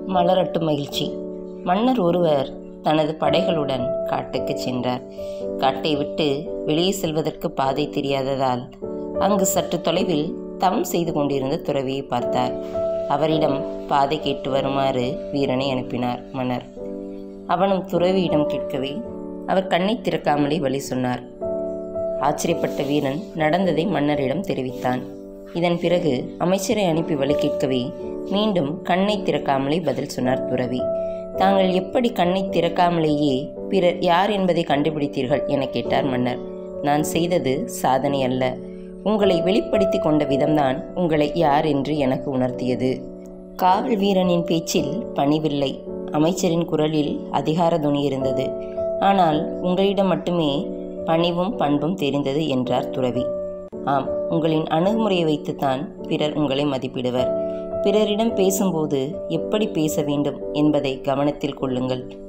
மலரட்டும் மகிழ்ச்சி மன்னர் ஒருவர் தனது படைகளுடன் காட்டுக்கு சென்றார் காட்டை விட்டு வெளியே செல்வதற்கு பாதை தெரியாததால் அங்கு சற்று தொலைவில் தம் செய்து கொண்டிருந்த துறவியை பார்த்தார் அவரிடம் பாதை கேட்டு வருமாறு வீரனை அனுப்பினார் மன்னர் அவனும் துறவியிடம் கேட்கவே அவர் கண்ணை திறக்காமலே வழி சொன்னார் ஆச்சரியப்பட்ட வீரன் நடந்ததை மன்னரிடம் தெரிவித்தான் இதன் பிறகு அமைச்சரை அனுப்பி வழி கேட்கவே மீண்டும் கண்ணை திறக்காமலே பதில் சொன்னார் துறவி தாங்கள் எப்படி கண்ணை திறக்காமலேயே பிறர் யார் என்பதை கண்டுபிடித்தீர்கள் என கேட்டார் மன்னர் நான் செய்தது சாதனை அல்ல உங்களை வெளிப்படுத்தி கொண்ட விதம்தான் உங்களை யார் என்று எனக்கு உணர்த்தியது காவல் வீரனின் பேச்சில் பணிவில்லை அமைச்சரின் குரலில் அதிகார துணி இருந்தது ஆனால் உங்களிடம் மட்டுமே பணிவும் பண்பும் தெரிந்தது என்றார் துறவி ஆம் உங்களின் அணுகுமுறையை வைத்துத்தான் பிறர் உங்களை மதிப்பிடுவர் பிறரிடம் பேசும்போது எப்படி பேச வேண்டும் என்பதை கவனத்தில் கொள்ளுங்கள்